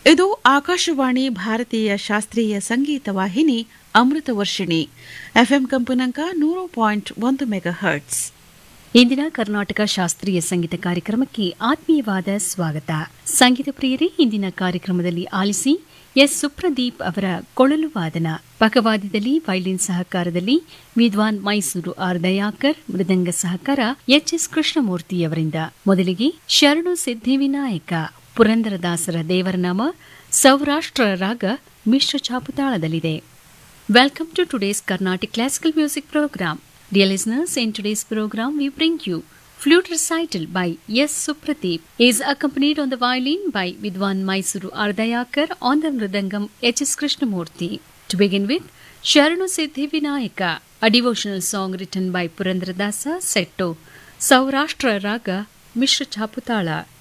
ಇದು ಆಕಾಶವಾಣಿ ಭಾರತೀಯ ಶಾಸ್ತ್ರೀಯ ಸಂಗೀತ ವಾಹಿನಿ ಅಮೃತ ವರ್ಷಿಣಿ ಎಫ್ಎಂ ಕಂಪನಾಂಕ ನೂರು ಪಾಯಿಂಟ್ ಒಂದು ಮೆಗಾ ಹರ್ಟ್ಸ್ ಇಂದಿನ ಕರ್ನಾಟಕ ಶಾಸ್ತ್ರೀಯ ಸಂಗೀತ ಕಾರ್ಯಕ್ರಮಕ್ಕೆ ಆತ್ಮೀಯವಾದ ಸ್ವಾಗತ ಸಂಗೀತ ಪ್ರಿಯರೇ ಇಂದಿನ ಕಾರ್ಯಕ್ರಮದಲ್ಲಿ ಆಲಿಸಿ ಎಸ್ ಸುಪ್ರದೀಪ್ ಅವರ ಕೊಳಲು ವಾದನ ಪಕವಾದ್ಯದಲ್ಲಿ ವೈಲಿನ್ ಸಹಕಾರದಲ್ಲಿ ವಿದ್ವಾನ್ ಮೈಸೂರು ಆರ್ ದಯಾಕರ್ ಮೃದಂಗ ಸಹಕಾರ ಎಚ್ ಎಸ್ ಕೃಷ್ಣಮೂರ್ತಿಯವರಿಂದ ಮೊದಲಿಗೆ ಶರಣು ಸಿದ್ಧಿವಿನಾಯಕ ಪುರಂದರದಾಸರ ದೇವರನಾಮ ಸೌರಾಷ್ಟ್ರ ರಾಗ ಮಿಶ್ರ ಚಾಪುತಾಳದಲ್ಲಿದೆ Welcome to today's Carnatic Classical Music Program. Dear listeners, in today's program we bring you flute recital by S. Supradeep. He is accompanied on the violin by Vidwan Mysuru Ardayakar on the mridangam H. S. Krishnamurti. To begin with, Sharanu Siddhi Vinayaka, a devotional song written by Purandradasa Setto, Saurashtra Raga, Mishra Chaputala.